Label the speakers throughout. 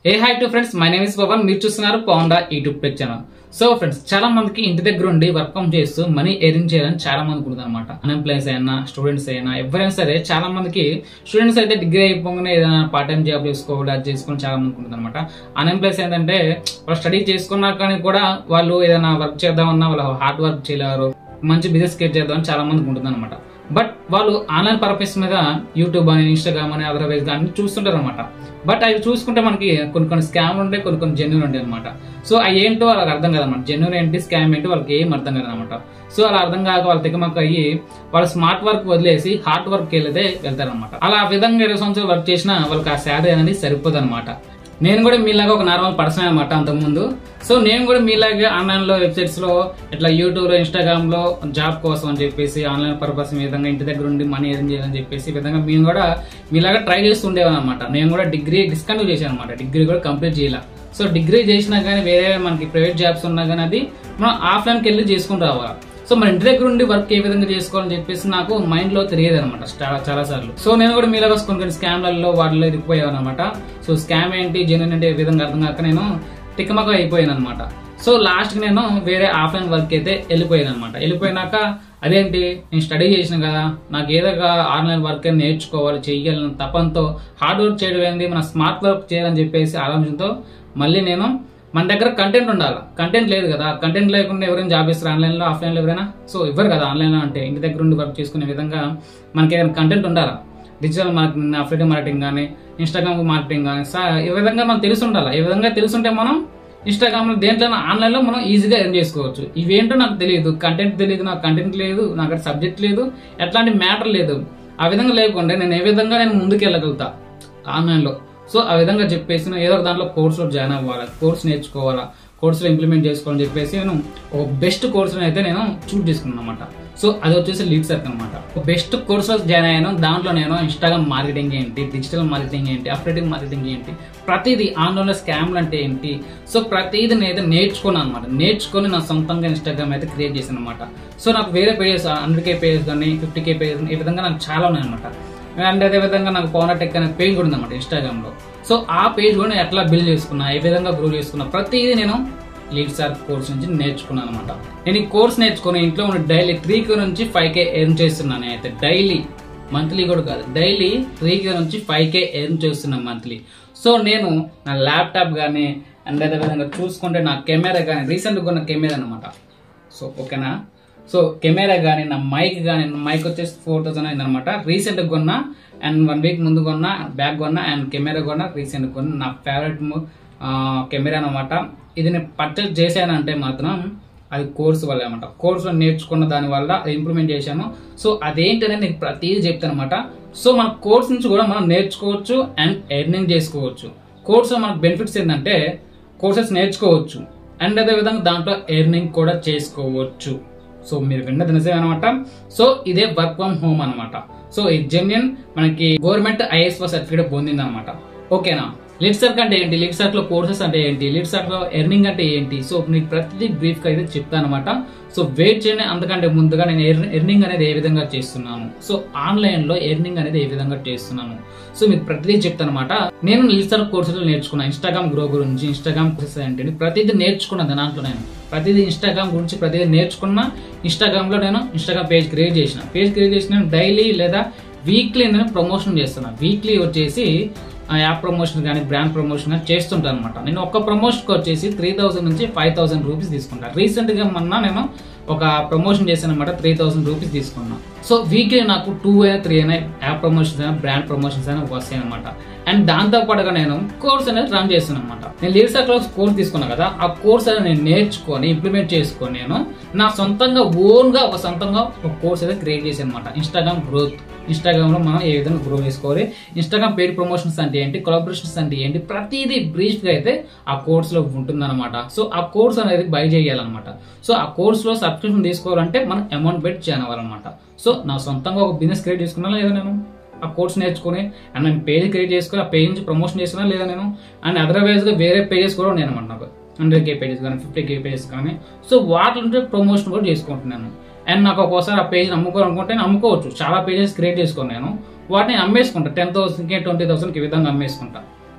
Speaker 1: A hi to friends my name is Pavan మీరు చూస్తున్నారు Pavan the YouTube tech channel so friends చాలా మందికి ఇంటి దగ్గర ఉండి వర్క్ ఫ్రమ్ చేస్తూ మనీ ఎర్న్ చేయాలని చాలా మందికి ఉంటుంది అనమాట అన్ఎంప్లాయ్స్ అయినా స్టూడెంట్స్ అయినా ఎవరైనా సరే చాలా మందికి స్టూడెంట్స్ అయితే డిగ్రీ అయిపోగానే ఏదైనా పార్ట్ టైం జాబ్ చేసుకోవాలి అది చేసుకొని చాలా మందికి ఉంటుంది అనమాట అన్ఎంప్లాయ్స్ ఏంటంటే వాళ్ళు స్టడీ చేసుకున్నా కానీ కూడా వాళ్ళు ఏదైనా వర్క్ చేద్దామన్నా వాళ్ళు హార్డ్ వర్క్ చేయలేరు మంచి బిజినెస్ క్రియేట్ చేద్దామని చాలా మందికి ఉంటుంది అనమాట బట్ వాళ్ళు ఆన్లైన్ పర్పస్ మీద యూట్యూబ్ అని ఇన్స్టాగ్రామ్ అని అదర్వైజ్ అన్ని చూస్తుంటారు అనమాట బట్ అవి చూసుకుంటే మనకి కొన్ని కొన్ని స్కామ్లు ఉంటాయి కొన్ని కొన్ని జెన్యున్ ఉంటాయి అనమాట సో అవి ఏంటో వాళ్ళకి అర్థం కాదన్నమాట జెన్యున్ ఏంటి స్కామ్ ఏంటి వాళ్ళకి ఏం అర్థం కాదనమాట సో అలా అర్థం కాక వాళ్ళ తికమక్క అయ్యి వాళ్ళు స్మార్ట్ వర్క్ వదిలేసి హార్డ్ వర్క్ వెళ్తే వెళ్తారనమాట అలా ఆ విధంగా ఇరవై సంవత్సరాలు వర్క్ చేసినా వాళ్ళకి ఆ శాలరీ అనేది సరిపోదు అనమాట నేను కూడా మీలాగా ఒక నార్మల్ పర్సన్ అనమాట అంతకుముందు సో నేను కూడా మీలాగే ఆన్లైన్ లో వెబ్సైట్స్ లో ఇట్లా యూట్యూబ్ లో ఇన్స్టాగ్రామ్ లో జాబ్ కోసం అని చెప్పేసి ఆన్లైన్ పర్పస్ ఈ విధంగా ఇంటి దగ్గర ఉండి మనీ ఎర్న్ చేయాలని చెప్పేసి ఈ విధంగా మేము కూడా మీలాగా ట్రై చేస్తుండేవాళ్ళం అనమాట నేను కూడా డిగ్రీ డిస్కంటిన్యూ చేశాను అనమాట డిగ్రీ కూడా కంప్లీట్ చేయాల సో డిగ్రీ చేసినా కానీ వేరే మనకి ప్రైవేట్ జాబ్స్ ఉన్నా కానీ అది మనం ఆఫ్లైన్కి వెళ్ళి చేసుకుని రావాలి సో మన ఇంటి దగ్గర ఉండి వర్క్ ఏ విధంగా చేసుకోవాలని చెప్పేసి నాకు మైండ్ లో తెలియదు అనమాట చాలా సార్లు సో నేను కూడా మీలో కొన్ని కొన్ని స్కామ్లలో వాటిలో ఇరుక్కుపోయాను అనమాట సో స్కామ్ ఏంటి జెన్యున్ అంటే ఏ విధంగా అర్థం కాక నేను తిక్కమక అయిపోయాను అనమాట సో లాస్ట్ కి నేను వేరే ఆఫ్లైన్ వర్క్ అయితే వెళ్ళిపోయాను అనమాట వెళ్ళిపోయినాక అదేంటి నేను స్టడీ చేసిన కదా నాకు ఏదో ఒక ఆన్లైన్ వర్క్ నేర్చుకోవాలి చెయ్యాలని తపంతో హార్డ్ వర్క్ చేయడం ఏంది మన స్మార్ట్ వర్క్ చేయాలని చెప్పేసి ఆలోచనతో మళ్ళీ నేను మన దగ్గర కంటెంట్ ఉండాలి కంటెంట్ లేదు కదా కంటెంట్ లేకుండా ఎవరైనా జాబ్ ఇస్తారు ఆన్లైన్లో ఆఫ్లైన్లో ఎవరైనా సో ఇవ్వరు కదా ఆన్లైన్లో అంటే ఇంటి దగ్గర ఉండి వర్క్ చేసుకునే విధంగా మనకి ఏదైనా కంటెంట్ ఉండాలా డిజిటల్ మార్కెటింగ్ అఫ్లియేట్ మార్కెటింగ్ కానీ ఇన్స్టాగ్రామ్ మార్కెటింగ్ కానీ ఈ విధంగా మనం తెలిసి ఉండాలి ఈ విధంగా తెలుసుంటే మనం ఇన్స్టాగ్రామ్ లో దేంట్లో ఆన్లైన్ లో మనం ఈజీగా ఎర్న్ చేసుకోవచ్చు ఇవేంటో నాకు తెలియదు కంటెంట్ తెలియదు నాకు కంటెంట్ లేదు నాకు సబ్జెక్ట్ లేదు ఎట్లాంటి మ్యాటర్ లేదు ఆ విధంగా లేకుండా నేను ఏ విధంగా నేను ముందుకు వెళ్ళగలుగుతా ఆన్లైన్ లో సో ఆ విధంగా చెప్పేసి నేను ఏదో ఒక దాంట్లో కోర్సులో జాయిన్ అవ్వాలా కోర్స్ నేర్చుకోవాలా కోర్సులో ఇంప్లిమెంట్ చేసుకోవాలని చెప్పేసి నేను ఒక బెస్ట్ కోర్సుని అయితే నేను చూస్ చేసుకున్నాను అనమాట సో అది వచ్చేసి లీడ్ సర్క్ అనమాట బెస్ట్ కోర్సులో జాయిన్ అయ్యాను దాంట్లో నేను ఇన్స్టాగ్రామ్ మార్కెటింగ్ ఏంటి డిజిటల్ మార్కెటింగ్ ఏంటి అప్డేటింగ్ మార్కెటింగ్ ఏంటి ప్రతిదీ ఆన్లైన్లో స్కామ్లు అంటే ఏంటి సో ప్రతిదీ నేను అయితే నేర్చుకున్నాను అనమాట నేర్చుకొని నా సొంతంగా ఇన్స్టాగ్రామ్ అయితే క్రియేట్ చేశాను అనమాట సో నాకు వేరే పేజెస్ హండ్రెడ్ కే పేజెస్ కానీ ఫిఫ్టీ కే పేజెస్ ఈ విధంగా నాకు చాలా ఉన్నాయన్నమాట అండ్ అదే విధంగా నాకు పవర్ టెక్ అనే పేజ్ కూడా ఉందన్నమాట ఇన్స్టాగ్రామ్ లో సో ఆ పేజ్ కూడా నేను ఎట్లా బిల్డ్ చేసుకున్నా ఏ విధంగా గ్రో చేసుకున్నా ప్రతిదీ నేను లీడ్ సార్ కోర్స్ నుంచి నేర్చుకున్నాను అనమాట నేను ఈ కోర్స్ నేర్చుకుని ఇంట్లో ఉండి డైలీ త్రీ కే నుంచి ఫైవ్ కే ఎర్న్ చేస్తున్నాను నేనైతే డైలీ మంత్లీ కూడా కాదు డైలీ త్రీ కే నుంచి ఫైవ్ కే ఎర్న్ చేస్తున్నాను మంత్లీ సో నేను నా ల్యాప్టాప్ కానీ అండ్ అదే విధంగా చూసుకుంటే నా కెమెరా కానీ రీసెంట్గా కొన్న కెమెరా అనమాట సో ఓకేనా సో కెమెరా కానీ నా మైక్ కానీ మైక్ వచ్చేసి ఫోర్ థౌసండ్ అయింది అనమాట రీసెంట్ కొన్నా అండ్ వన్ వీక్ ముందు కొన్నా బ్యాగ్ కొన్నా అండ్ కెమెరా కొన్నా రీసెంట్ కొన్నా నా ఫేవరెట్ కెమెరా అనమాట ఇది నేను పర్చేస్ చేశానంటే మాత్రం అది కోర్స్ వల్ల అనమాట కోర్సులో నేర్చుకున్న దాని వల్ల అది ఇంప్లిమెంట్ చేశాను సో అదేంటనే నీకు ప్రతిదీ చెప్తాను అనమాట సో మన కోర్స్ నుంచి కూడా మనం నేర్చుకోవచ్చు అండ్ ఎర్నింగ్ చేసుకోవచ్చు కోర్సులో మనకు బెనిఫిట్స్ ఏంటంటే కోర్సెస్ నేర్చుకోవచ్చు అండ్ అదే విధంగా దాంట్లో ఎర్నింగ్ కూడా చేసుకోవచ్చు సో మీరు విన్నది నిజమే అనమాట సో ఇదే వర్క్ ఫ్రమ్ హోమ్ అనమాట సో ఈ జెన్యున్ మనకి గవర్నమెంట్ ఐఎస్ఓ సర్టిఫికేట్ పొందింది అనమాట ఓకేనా లిడ్ సర్క్ అంటే ఏంటి లిడ్ సర్క్ లో కోర్సెస్ అంటే ఏంటి లిడ్ సర్క్ లో ఎర్నింగ్ అంటే ఏంటి సో మీకు ప్రతిదీ బ్రీఫ్ గా అయితే చెప్తాను అనమాట సో వెయిట్ చేయండి అంతకంటే ముందుగా నేను ఎర్నింగ్ అనేది ఏ విధంగా చేస్తున్నాను సో ఆన్లైన్ లో ఎర్నింగ్ అనేది ఏ విధంగా చేస్తున్నాను సో మీకు ప్రతిదీ చెప్తాను అనమాట నేను లిడ్ సర్క్ కోర్సులు నేర్చుకున్నాను ఇన్స్టాగ్రామ్ గ్రో గురించి ఇన్స్టాగ్రామ్ కోర్సెస్ ఏంటి ప్రతిదీ నేర్చుకున్నాను దాంట్లో నేను ప్రతిదీ ఇన్స్టాగ్రామ్ గురించి ప్రతిదీ నేర్చుకున్న ఇన్స్టాగ్రామ్ లో నేను ఇన్స్టాగ్రామ్ పేజ్ క్రియేట్ చేసిన పేజ్ క్రియేట్ చేసిన డైలీ లేదా వీక్లీ నేను ప్రమోషన్ చేస్తున్నాను వీక్లీ వచ్చేసి యాప్ ప్రమోషన్ కానీ బ్రాండ్ ప్రమోషన్ కానీ చేస్తుంటాను అనమాట నేను ఒక్క ప్రమోషన్కి వచ్చేసి త్రీ థౌసండ్ నుంచి ఫైవ్ థౌసండ్ రూపీస్ తీసుకుంటాను రీసెంట్గా మొన్న నేను ఒక ప్రమోషన్ చేశాను అనమాట త్రీ థౌసండ్ రూపీస్ తీసుకున్నాను సో వీక్లీ నాకు టూ అయినా త్రీ అయినా యాప్ ప్రమోషన్స్ అయినా బ్రాండ్ ప్రమోషన్స్ అయినా వస్తాయి అనమాట అండ్ దాంతో పాటుగా నేను కోర్స్ అనేది రన్ చేస్తాను అనమాట నేను లీవ్స్ క్లాస్ కోర్స్ తీసుకున్నా కదా ఆ కోర్స్ అనేది నేను నేర్చుకొని ఇంప్లిమెంట్ చేసుకొని నేను నా సొంతంగా ఓన్ గా ఒక సొంతంగా ఒక కోర్స్ అయితే క్రియేట్ చేశాను అనమాట ఇన్స్టాగ్రామ్ గ్రోత్ ఇన్స్టాగ్రామ్ లో మనం ఏ విధంగా గ్రో చేసుకోవాలి ఇన్స్టాగ్రామ్ పేడ్ ప్రమోషన్స్ అంటే ఏంటి కొలాబరేషన్స్ అంటే ఏంటి ప్రతిదీ బ్రీఫ్ గా అయితే ఆ కోర్స్ లో ఉంటుందన్నమాట సో ఆ కోర్స్ అనేది బై చేయాలన్నమాట సో ఆ కోర్స్ లో సబ్స్క్రిప్షన్ తీసుకోవాలంటే మనం అమౌంట్ పెట్టి చేయనవాలన్నమాట సో నా సొంతంగా ఒక బిజినెస్ క్రియేట్ చేసుకున్నా లేదా నేను ఆ కోర్స్ నేర్చుకుని అండ్ నేను పేజ్ క్రియేట్ చేసుకుని ఆ పేజ్ నుంచి ప్రమోషన్ చేసుకున్నా లేదా నేను అండ్ అదర్వైజ్ గా వేరే పేజెస్ కూడా ఉన్నాయి అనమాట నాకు హండ్రెడ్ కే పేజెస్ కానీ ఫిఫ్టీ కే పేజెస్ కానీ సో వాటి నుంచి ప్రమోషన్ కూడా చేసుకుంటున్నాను అండ్ నాకు ఒక్కోసారి ఆ పేజ్ అమ్ముకోవాలనుకుంటే నేను అమ్ముకోవచ్చు చాలా పేజెస్ క్రియేట్ చేసుకుని నేను వాటిని అమ్మేసుకుంటా టెన్ థౌసండ్కి ట్వంటీ థౌసండ్కి ఈ విధంగా అమ్మేసుకుంటా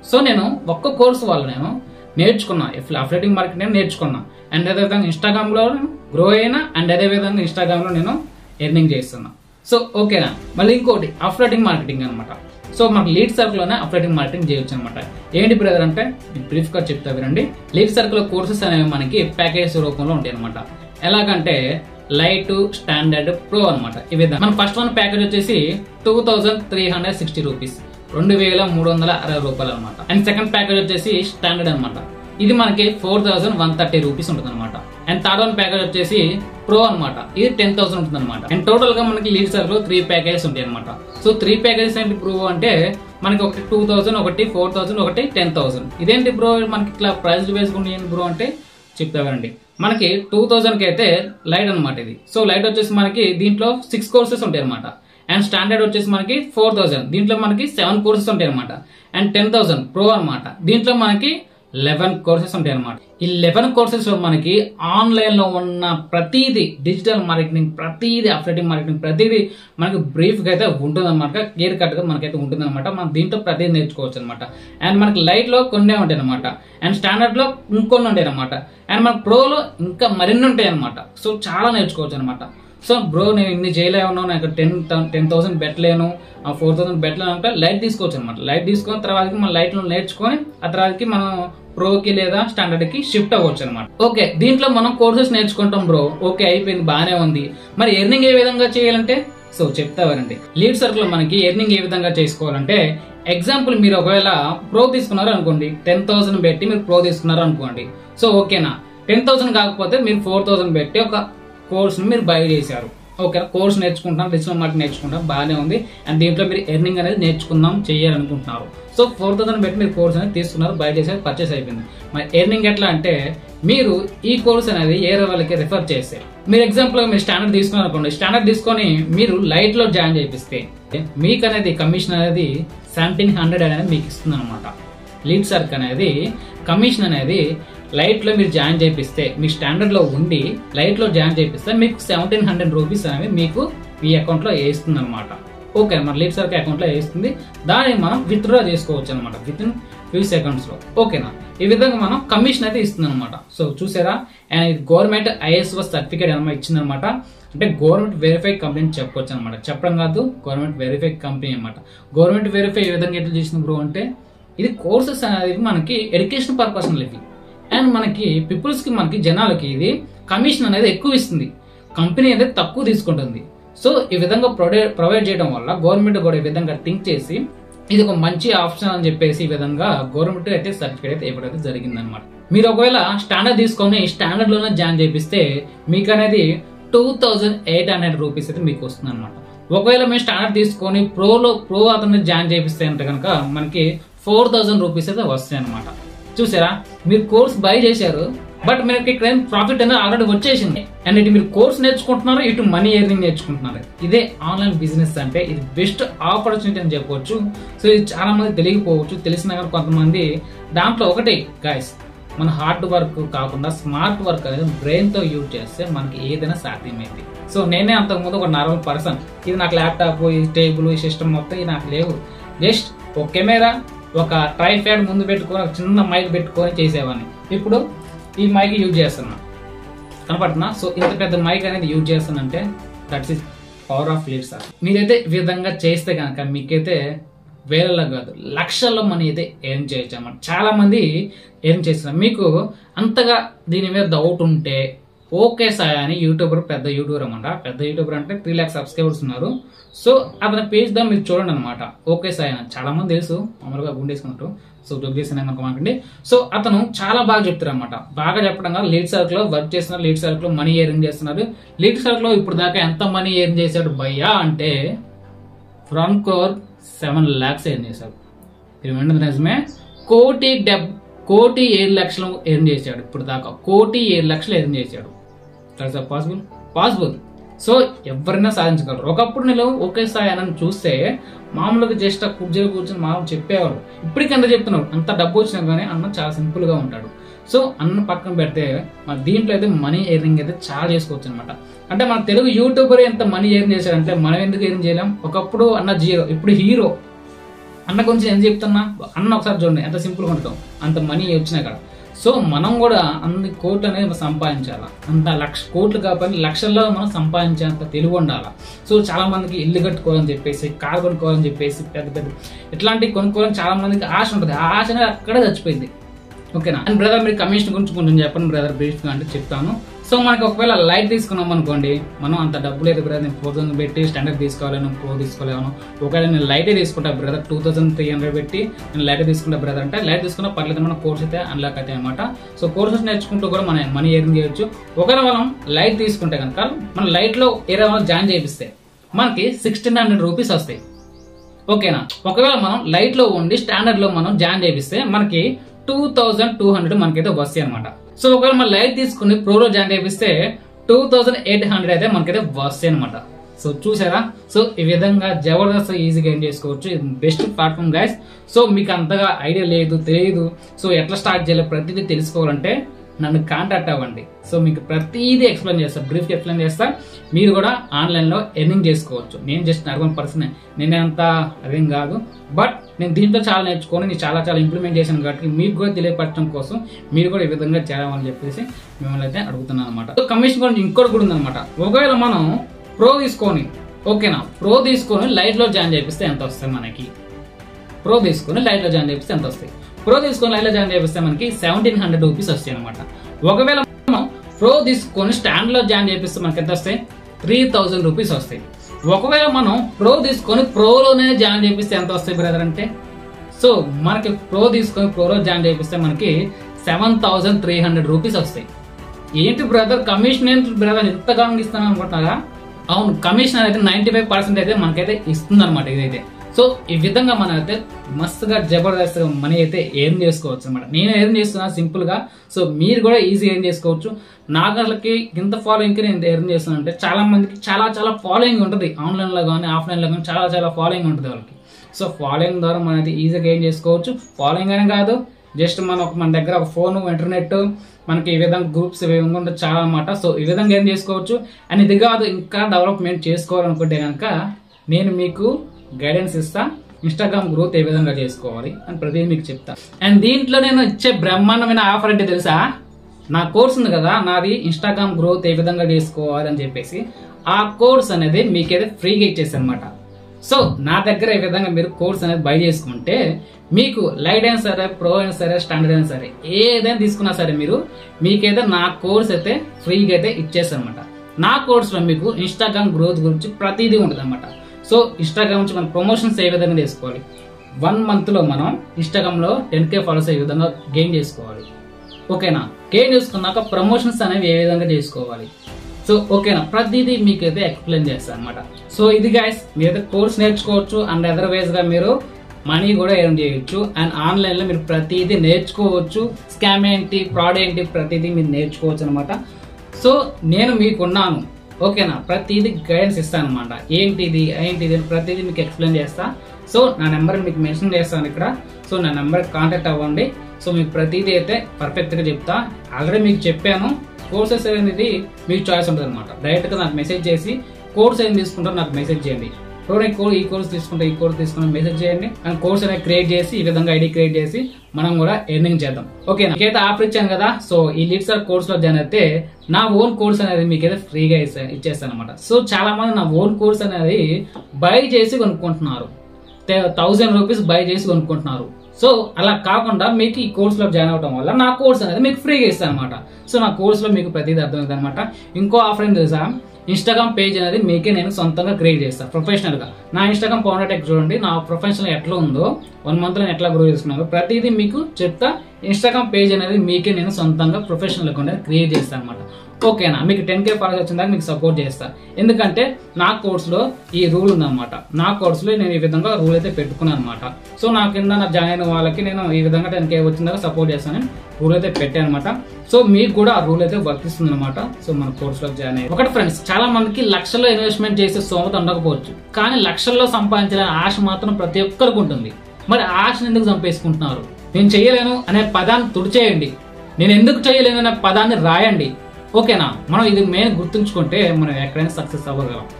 Speaker 1: సో నేను ఒక్క కోర్సు వల్ల నేను నేర్చుకున్నా అఫ్లేటింగ్ మార్కెట్ నేను నేర్చుకున్నా అండ్ అదేవిధంగా ఇన్స్టాగ్రామ్ లో గ్రో అయినా అండ్ అదే విధంగా ఇన్స్టాగ్రామ్ లో నేను ఎర్నింగ్ చేస్తున్నా సో ఓకేనా మళ్ళీ ఇంకోటి అఫ్లేటింగ్ మార్కెటింగ్ అనమాట సో మనకు లీడ్ సర్కిల్ లోనే అఫ్లేటింగ్ మార్కెటింగ్ చేయొచ్చు అనమాట ఏంటి బ్రదర్ అంటే బ్రీఫ్ గా చెప్తా వినండి లీడ్ సర్కిల్ కోర్సెస్ అనేవి మనకి ప్యాకేజ్ రూపంలో ఉంటాయి అనమాట ఎలాగంటే లైట్ స్టాండర్డ్ ప్రో అనమాట ఈ విధంగా మన ఫస్ట్ వన్ ప్యాకేజ్ వచ్చేసి two thousand three hundred sixty rupees రెండు వేల మూడు వందల అరవై రూపాయలు అనమాట అండ్ సెకండ్ ప్యాకేజ్ వచ్చేసి స్టాండర్డ్ అనమాట ఇది మనకి four thousand one thirty rupees ఉంటుంది అనమాట అండ్ థర్డ్ వన్ ప్యాకేజ్ వచ్చేసి ప్రో అనమాట ఇది టెన్ థౌసండ్ ఉంటుంది అనమాట అండ్ టోటల్ గా మనకి లీడ్ సర్కిల్ త్రీ ప్యాకేజెస్ ఉంటాయి అనమాట సో త్రీ ప్యాకేజెస్ ఏంటి ప్రో అంటే మనకి ఒకటి టూ థౌసండ్ ఒకటి ఫోర్ థౌసండ్ ఒకటి టెన్ థౌసండ్ ఇదేంటి బ్రో మనకి ఇట్లా ప్రైస్ వేసుకుని ఏంటి బ్రో అంటే చెప్తానండి మనకి టూ థౌసండ్ కి అయితే లైట్ అనమాట ఇది సో లైట్ వచ్చేసి మనకి దీంట్లో సిక్స్ కోర్సెస్ ఉంటాయి అనమాట అండ్ స్టాండర్డ్ వచ్చేసి మనకి ఫోర్ థౌసండ్ దీంట్లో మనకి సెవెన్ కోర్సెస్ ఉంటాయి అనమాట అండ్ టెన్ థౌసండ్ ప్రో అనమాట దీంట్లో మనకి లెవెన్ కోర్సెస్ ఉంటాయి అనమాట ఈ లెవెన్ కోర్సెస్ లో మనకి ఆన్లైన్ లో ఉన్న ప్రతిదీ డిజిటల్ మార్కెటింగ్ ప్రతిదీ అప్డేటింగ్ మార్కెటింగ్ ప్రతిదీ మనకి బ్రీఫ్ గా అయితే ఉంటుంది అనమాట క్లియర్ కట్ గా మనకైతే ఉంటుంది అనమాట మనం దీంట్లో ప్రతిదీ నేర్చుకోవచ్చు అనమాట అండ్ మనకి లైట్ లో కొన్ని ఉంటాయి అనమాట అండ్ స్టాండర్డ్ లో ఇంకొన్ని ఉంటాయి అనమాట అండ్ మన ప్రో లో ఇంకా మరిన్ని ఉంటాయి అనమాట సో చాలా నేర్చుకోవచ్చు అనమాట సో బ్రో నేను ఇన్ని చేయలేను నాకు టెన్ టెన్ థౌసండ్ పెట్టలేను ఆ ఫోర్ థౌసండ్ పెట్టలేను అంటే లైట్ తీసుకోవచ్చు అనమాట లైట్ తీసుకొని తర్వాతకి మన లైట్ లో నేర్చుకొని ఆ తర్వాతకి మనం ప్రోకి లేదా స్టాండర్డ్ కి షిఫ్ట్ అవ్వచ్చు అనమాట ఓకే దీంట్లో మనం కోర్సెస్ నేర్చుకుంటాం బ్రో ఓకే అయిపోయింది బాగానే ఉంది మరి ఎర్నింగ్ ఏ విధంగా చేయాలంటే సో చెప్తావారండి లీడ్ సర్కిల్ మనకి ఎర్నింగ్ ఏ విధంగా చేసుకోవాలంటే ఎగ్జాంపుల్ మీరు ఒకవేళ ప్రో తీసుకున్నారు అనుకోండి టెన్ థౌసండ్ పెట్టి మీరు ప్రో తీసుకున్నారు అనుకోండి సో ఓకేనా టెన్ థౌసండ్ కాకపోతే మీరు ఫోర్ థౌసండ్ పెట్టి ఒక కోర్స్ని మీరు బై చేశారు ఓకే కోర్స్ నేర్చుకుంటాం డిజిటల్ మార్కెట్ నేర్చుకుంటాం బాగానే ఉంది అండ్ దీంట్లో మీరు ఎర్నింగ్ అనేది నేర్చుకుందాం చేయాలనుకుంటున్నారు సో ఫోర్ థౌసండ్ పెట్టి మీరు కోర్స్ అనేది తీసుకున్నారు బై చేసేది పర్చేస్ అయిపోయింది మరి ఎర్నింగ్ ఎట్లా అంటే మీరు ఈ కోర్స్ అనేది ఏరే వాళ్ళకి రిఫర్ చేస్తే మీరు ఎగ్జాంపుల్ మీరు స్టాండర్డ్ తీసుకున్నారు అనుకోండి స్టాండర్డ్ తీసుకొని మీరు లైట్ లో జాయిన్ చేపిస్తే మీకు అనేది కమిషన్ అనేది సెవెంటీన్ హండ్రెడ్ అనేది మీకు ఇస్తుంది అనమాట లీడ్ సర్క్ అనేది కమిషన్ అనేది లైట్ లో మీరు జాయిన్ చేపిస్తే మీ స్టాండర్డ్ లో ఉండి లైట్ లో జాయిన్ చేపిస్తే మీకు సెవెంటీన్ హండ్రెడ్ రూపీస్ అనేవి మీకు మీ అకౌంట్ లో వేస్తుంది అనమాట ఓకే మన లీడ్ సర్క్ అకౌంట్ లో వేస్తుంది దాన్ని మనం విత్డ్రా చేసుకోవచ్చు అనమాట విత్ ఇన్ ఫ్యూ సెకండ్స్ లో ఓకేనా ఈ విధంగా మనం కమిషన్ అయితే ఇస్తుంది అనమాట సో చూసారా అండ్ ఇది గవర్నమెంట్ ఐఎస్ఓ సర్టిఫికేట్ అనమాట ఇచ్చింది అనమాట అంటే గవర్నమెంట్ వెరిఫై కంపెనీ చెప్పొచ్చు అనమాట చెప్పడం కాదు గవర్నమెంట్ వెరిఫై కంపెనీ అనమాట గవర్నమెంట్ వెరిఫై ఏ విధంగా ఎట్లా చేసిన బ్రో అంటే ఇది కోర్సెస్ అనేది మనకి ఎడ్యుకేషన్ పర్పస్ ఇవి అండ్ మనకి పీపుల్స్ కి మనకి జనాలకి ఇది కమిషన్ అనేది ఎక్కువ ఇస్తుంది కంపెనీ అనేది తక్కువ తీసుకుంటుంది సో ఈ విధంగా ప్రొవైడ్ ప్రొవైడ్ చేయడం వల్ల గవర్నమెంట్ కూడా ఈ విధంగా థింక్ చేసి ఇది ఒక మంచి ఆప్షన్ అని చెప్పేసి ఈ విధంగా గవర్నమెంట్ అయితే సర్టిఫికేట్ అయితే ఇవ్వడం జరిగింది అనమాట మీరు ఒకవేళ స్టాండర్డ్ తీసుకొని స్టాండర్డ్ లోనే జాయిన్ చేపిస్తే మీకు అనేది two thousand eight hundred rupees అయితే మీకు వస్తుంది అనమాట ఒకవేళ మేము స్టాండర్డ్ తీసుకొని ప్రోలో ప్రో అతన్ని జాయిన్ చేపిస్తే అంటే కనుక మనకి ఫోర్ థౌసండ్ రూపీస్ అయితే వస్తాయి అనమాట చూసారా మీరు కోర్స్ బై చేశారు బట్ మీకు ఇక్కడ ప్రాఫిట్ అనేది ఆల్రెడీ వచ్చేసింది అండ్ ఇటు మీరు కోర్స్ నేర్చుకుంటున్నారు ఇటు మనీ ఎర్నింగ్ నేర్చుకుంటున్నారు ఇదే ఆన్లైన్ బిజినెస్ అంటే ఇది బెస్ట్ ఆపర్చునిటీ అని చెప్పవచ్చు సో ఇది చాలా మంది తెలియకపోవచ్చు తెలిసిన కానీ కొంతమంది దాంట్లో ఒకటి గాయస్ మన హార్డ్ వర్క్ కాకుండా స్మార్ట్ వర్క్ అనేది బ్రెయిన్ తో యూజ్ చేస్తే మనకి ఏదైనా సాధ్యమైంది సో నేనే అంతకుముందు ఒక నార్మల్ పర్సన్ ఇది నాకు ల్యాప్టాప్ ఈ టేబుల్ ఈ సిస్టమ్ మొత్తం ఇది నాకు లేవు జస్ట్ ఒక కెమెరా ఒక ట్రైఫాడ్ ముందు పెట్టుకొని ఒక చిన్న మైక్ పెట్టుకొని చేసేవాడిని ఇప్పుడు ఈ మైక్ యూజ్ చేస్తున్నా కనపడుతున్నా సో ఇంత పెద్ద మైక్ అనేది యూజ్ చేస్తానంటే that's is power of leads మీరైతే ఈ విధంగా చేస్తే కనుక మీకైతే వేలలో కాదు లక్షల్లో మనీ అయితే ఏం చేయొచ్చు అన్నమాట చాలా మంది ఏం చేస్తున్నారు మీకు అంతగా దీని మీద డౌట్ ఉంటే ఓకే సాయి అని యూట్యూబర్ పెద్ద యూట్యూబర్ అనమాట పెద్ద యూట్యూబర్ అంటే త్రీ ల్యాక్ సబ్స్క్రైబర్స్ ఉన్నారు సో అతని పేజ్ దా మీరు చూడండి అనమాట ఓకే సాయి అని చాలా మంది తెలుసు మామూలుగా గుండేసుకున్నట్టు సో జోక్ చేసిన అనుకోమాకండి సో అతను చాలా బాగా చెప్తారు అనమాట బాగా చెప్పడం కాదు లీడ్ సర్కిల్ లో వర్క్ చేస్తున్నారు లీడ్ సర్కిల్ లో మనీ ఎర్నింగ్ చేస్తున్నారు లీడ్ సర్కిల్ లో ఇప్పుడు దాకా ఎంత మనీ ఎర్న్ చేశాడు భయ్యా అంటే ఫ్రమ్ కోర్ సెవెన్ ల్యాక్స్ ఎర్న్ చేశాడు ఇది విన్నది నిజమే కోటి డెబ్ కోటి ఏడు లక్షలు ఎర్న్ చేశాడు ఇప్పుడు దాకా కోటి ఏడు లక్షలు ఎర్న్ చేశాడు దట్స్ పాసిబుల్ పాసిబుల్ సో ఎవరైనా సాధించగలరు ఒకప్పుడు నేను ఒకే స్థాయి అని చూస్తే మామూలుగా జస్ట్ ఆ కుర్చీలో కూర్చొని మామూలు చెప్పేవాడు ఇప్పటికంత చెప్తున్నాడు అంత డబ్బు వచ్చినా కానీ అన్న చాలా సింపుల్ గా ఉంటాడు సో అన్న పక్కన పెడితే మన దీంట్లో అయితే మనీ ఎర్నింగ్ అయితే చాలా చేసుకోవచ్చు అనమాట అంటే మన తెలుగు యూట్యూబర్ ఎంత మనీ ఎర్న్ చేశాడంటే మనం ఎందుకు ఎర్న్ చేయలేం ఒకప్పుడు అన్న జీరో ఇప్పుడు హీరో అన్న గురించి నేను చెప్తున్నా అన్న ఒకసారి చూడండి ఎంత సింపుల్గా ఉంటాం అంత మనీ వచ్చినా కదా సో మనం కూడా అన్ని కోట్లు అనేది సంపాదించాలి అంత లక్ష కోట్లు కాబట్టి లక్షల్లో మనం సంపాదించేంత తెలివి ఉండాలి సో చాలా మందికి ఇల్లు కట్టుకోవాలని చెప్పేసి కారు కొనుక్కోవాలని చెప్పేసి పెద్ద పెద్ద ఇట్లాంటివి కొనుక్కోవాలని చాలా మందికి ఆశ ఉంటుంది ఆ ఆశ అనేది అక్కడే చచ్చిపోయింది ఓకేనా అండ్ బ్రదర్ మీరు కమిషన్ గురించి కొంచెం చెప్పండి బ్రదర్ బ్రీఫ్గా అంటే చెప్తాను సో మనకి ఒకవేళ లైట్ తీసుకున్నాం అనుకోండి మనం అంత డబ్బు లేదు బ్రదర్ నేను ఫోర్ థౌసండ్ పెట్టి స్టాండర్డ్ తీసుకోవాలను ప్రో తీసుకోలేను ఒకవేళ నేను లైటే తీసుకుంటా brother two thousand three hundred పెట్టి నేను లైట్ తీసుకుంటా బ్రదర్ అంటే లైట్ తీసుకున్న పర్లేదు మన కోర్స్ అయితే అన్లాక్ అయితే అనమాట సో కోర్సెస్ నేర్చుకుంటూ కూడా మనం మనీ ఎర్న్ చేయొచ్చు ఒకవేళ మనం లైట్ తీసుకుంటే కనుక మన లైట్లో ఏదో జాయిన్ చేపిస్తే మనకి సిక్స్టీన్ హండ్రెడ్ రూపీస్ వస్తాయి ఓకేనా ఒకవేళ మనం లైట్ లో ఉండి స్టాండర్డ్ లో మనం జాయిన్ చేపిస్తే మనకి టూ థౌజండ్ టూ హండ్రెడ్ మనకైతే వస్తాయి అనమాట సో ఒకవేళ మనం లైట్ తీసుకుని ప్రోలో జాయిన్ చేపిస్తే టూ థౌజండ్ ఎయిట్ హండ్రెడ్ అయితే మనకైతే వస్తాయి అనమాట సో చూసారా సో ఈ విధంగా జబర్దస్త్ ఈజీగా ఏం చేసుకోవచ్చు ఇది బెస్ట్ ప్లాట్ఫామ్ గైస్ సో మీకు అంతగా ఐడియా లేదు తెలియదు సో ఎట్లా స్టార్ట్ చేయాలి ప్రతిదీ తెలుసుకోవాలంటే నన్ను కాంటాక్ట్ అవ్వండి సో మీకు ప్రతిదీ ఎక్స్ప్లెయిన్ చేస్తా బ్రీఫ్ ఎక్స్ప్లెయిన్ చేస్తా మీరు కూడా ఆన్లైన్లో ఎర్నింగ్ చేసుకోవచ్చు నేను జస్ట్ నార్మల్ పర్సన్ నేనే అంత అదేం కాదు బట్ నేను దీంట్లో చాలా నేర్చుకొని నేను చాలా చాలా ఇంప్లిమెంట్ చేశాను కాబట్టి మీకు కూడా తెలియపరచడం కోసం మీరు కూడా ఈ విధంగా చేయాలని చెప్పేసి మిమ్మల్ని అయితే అడుగుతున్నాను అనమాట కమిషన్ గురించి ఇంకోటి కూడా ఉందన్నమాట ఒకవేళ మనం ప్రో తీసుకొని ఓకేనా ప్రో తీసుకొని లైట్లో జాయిన్ చేపిస్తే ఎంత వస్తుంది మనకి ప్రో తీసుకొని లైట్లో జాయిన్ చేపిస్తే ఎంత వస్తాయి ప్రో తీసుకొని లైట్లో జాయిన్ చేపిస్తే మనకి సెవెంటీన్ హండ్రెడ్ రూపీస్ వస్తాయి అనమాట ఒకవేళ మనం ప్రో తీసుకొని స్టాండ్ లో జాయిన్ చేపిస్తే మనకి ఎంత వస్తాయి త్రీ థౌజండ్ రూపీస్ వస్తాయి ఒకవేళ మనం ప్రో తీసుకొని ప్రోలోనే జాయిన్ చేపిస్తే ఎంత వస్తాయి బ్రదర్ అంటే సో మనకి ప్రో తీసుకొని ప్రోలో జాయిన్ చేపిస్తే మనకి seven thousand three hundred rupees వస్తాయి ఏంటి బ్రదర్ కమిషన్ ఏంటి బ్రదర్ ఎంతగా ఇస్తాను అనుకుంటున్నారా అవును కమిషన్ అయితే నైన్టీ ఫైవ్ పర్సెంట్ అయితే మనకైతే ఇస్తుంది అనమాట ఇదైతే సో ఈ విధంగా మనం అయితే మస్తుగా జబర్దస్త్ మనీ అయితే ఏం చేసుకోవచ్చు అనమాట నేను ఏం చేస్తున్నా సింపుల్ గా సో మీరు కూడా ఈజీ ఏం చేసుకోవచ్చు నాకు అసలుకి ఇంత ఫాలోయింగ్ నేను ఏం చేస్తున్నా అంటే చాలా మందికి చాలా చాలా ఫాలోయింగ్ ఉంటుంది ఆన్లైన్ లో కానీ ఆఫ్లైన్ లో కానీ చాలా చాలా ఫాలోయింగ్ ఉంటుంది వాళ్ళకి సో ఫాలోయింగ్ ద్వారా మనం అయితే ఈజీగా ఏం చేసుకోవచ్చు ఫాలోయింగ్ అనే కాదు జస్ట్ మన ఒక మన దగ్గర ఒక ఫోన్ ఇంటర్నెట్ మనకి ఈ విధంగా గ్రూప్స్ ఇవి చాలా అనమాట సో ఈ విధంగా ఏం చేసుకోవచ్చు అండ్ ఇది కాదు ఇంకా డెవలప్మెంట్ చేసుకోవాలనుకుంటే కనుక నేను మీకు గైడెన్స్ ఇస్తా ఇన్స్టాగ్రామ్ గ్రోత్ ఏ విధంగా చేసుకోవాలి అని ప్రతిదీ మీకు చెప్తా అండ్ దీంట్లో నేను ఇచ్చే బ్రహ్మాండమైన ఆఫర్ అంటే తెలుసా నా కోర్స్ ఉంది కదా నాది ఇన్స్టాగ్రామ్ గ్రోత్ ఏ విధంగా చేసుకోవాలి అని చెప్పేసి ఆ కోర్స్ అనేది మీకైతే ఫ్రీగా ఇచ్చేసి అనమాట సో నా దగ్గర ఈ విధంగా మీరు కోర్స్ అనేది బై చేసుకుంటే మీకు లైట్ అయినా సరే ప్రో అయినా సరే స్టాండర్డ్ అయినా సరే ఏదైనా తీసుకున్నా సరే మీరు మీకైతే నా కోర్స్ అయితే ఫ్రీగా అయితే ఇచ్చేస్తాను అనమాట నా కోర్స్లో మీకు ఇన్స్టాగ్రామ్ గ్రోత్ గురించి ప్రతిదీ ఉంటుంది అనమాట సో ఇన్స్టాగ్రామ్ నుంచి మనం ప్రమోషన్స్ ఏ విధంగా చేసుకోవాలి వన్ మంత్లో మనం ఇన్స్టాగ్రామ్లో టెన్ కే ఫాలోస్ ఏ విధంగా గెయిన్ చేసుకోవాలి ఓకేనా గెయిన్ చేసుకున్నాక ప్రమోషన్స్ అనేవి ఏ విధంగా చేసుకోవాలి సో ఓకేనా ప్రతిదీ మీకైతే ఎక్స్ప్లెయిన్ చేస్తాను అనమాట సో ఇది గైస్ మీరైతే కోర్స్ నేర్చుకోవచ్చు అండ్ అదర్వైజ్ గా మీరు మనీ కూడా ఎర్న్ చేయొచ్చు అండ్ ఆన్లైన్ లో మీరు ప్రతిదీ నేర్చుకోవచ్చు స్కామ్ ఏంటి ఫ్రాడ్ ఏంటి ప్రతిదీ మీరు నేర్చుకోవచ్చు అనమాట సో నేను మీకున్నాను ఓకేనా ప్రతిదీ గైడెన్స్ ఇస్తాను అనమాట ఏంటిది ఏంటిది అని ప్రతిదీ మీకు ఎక్స్ప్లెయిన్ చేస్తా సో నా నెంబర్ మీకు మెన్షన్ చేస్తాను ఇక్కడ సో నా నెంబర్ కాంటాక్ట్ అవ్వండి సో మీకు ప్రతిదీ అయితే పర్ఫెక్ట్ గా చెప్తా ఆల్రెడీ మీకు చెప్పాను కోర్సెస్ అనేది మీకు చాయిస్ ఉంటుంది అనమాట డైరెక్ట్ గా నాకు మెసేజ్ చేసి కోర్స్ ఏం తీసుకుంటారో నాకు మెసేజ్ చేయండి ప్రోడక్ట్ కోడ్ ఈ కోర్స్ తీసుకుంటే ఈ కోర్స్ తీసుకుంటే మెసేజ్ చేయండి అండ్ కోర్స్ అనేది క్రియేట్ చేసి ఈ విధంగా ఐడి క్రియేట్ చేసి మనం కూడా ఎర్నింగ్ చేద్దాం ఓకే మీకైతే ఆఫర్ ఇచ్చాను కదా సో ఈ లీడ్సర్ కోర్స్ లో జాయిన్ అయితే నా ఓన్ కోర్స్ అనేది మీకైతే ఫ్రీగా ఇచ్చేస్తాను అనమాట సో చాలా మంది నా ఓన్ కోర్స్ అనేది బై చేసి కొనుక్కుంటున్నారు థౌజండ్ రూపీస్ బై చేసి కొనుక్కుంటున్నారు సో అలా కాకుండా మీకు ఈ కోర్సులో జాయిన్ అవడం వల్ల నా కోర్స్ అనేది మీకు ఫ్రీగా ఇస్తాను అనమాట సో నా కోర్సులో మీకు ప్రతిదీ అర్థమవుతుంది అనమాట ఇంకో ఆఫర్ ఏం తెలుసా ఇన్స్టాగ్రామ్ పేజ్ అనేది మీకే నేను సొంతంగా క్రియేట్ చేస్తాను ప్రొఫెషనల్ గా నా ఇన్స్టాగ్రామ్ పౌండర్ టెక్ చూడండి నా ప్రొఫెషనల్ ఎట్లా ఉందో వన్ మంత్ లో ఎట్లా గ్రో చేస్తున్నారో ప్రతిదీ మీకు చెప్తా ఇన్స్టాగ్రామ్ పేజ్ అనేది మీకే నేను సొంతంగా ప్రొఫెషనల్ అకౌంట్ క్రియేట్ చేస్తాను అనమాట ఓకేనా మీకు టెన్ కే ఫాలోవర్స్ వచ్చిన దాకా మీకు సపోర్ట్ చేస్తా ఎందుకంటే నా కోర్సులో ఈ రూల్ ఉందన్నమాట నా కోర్సులో నేను ఈ విధంగా రూల్ అయితే పెట్టుకున్నాను అనమాట సో నా కింద నా జాయిన్ అయిన వాళ్ళకి నేను ఈ విధంగా టెన్ కే వచ్చిన దాకా సపోర్ట్ చేస్తానని రూల్ అయితే పెట్టాను అనమాట సో మీకు కూడా ఆ రూల్ అయితే వర్తిస్తుంది అనమాట సో మన కోర్సులో జాయిన్ అయ్యి ఒకటి ఫ్రెండ్స్ చాలా మందికి లక్షల్లో ఇన్వెస్ట్మెంట్ చేసే స్తోమత ఉండకపోవచ్చు కానీ లక్షల్లో సంపాదించాలనే ఆశ మాత్రం ప్రతి ఒక్కరికి ఉంటుంది మరి ఆ ఆశను ఎందుకు చంపేసుకుంటున్నారు నేను చేయలేను అనే పదాన్ని తుడిచేయండి నేను ఎందుకు చేయలేను అనే పదాన్ని రాయండి ఓకేనా మనం ఇది మెయిన్ గుర్తుంచుకుంటే మనం ఎక్కడైనా సక్సెస్ అవ్వగలం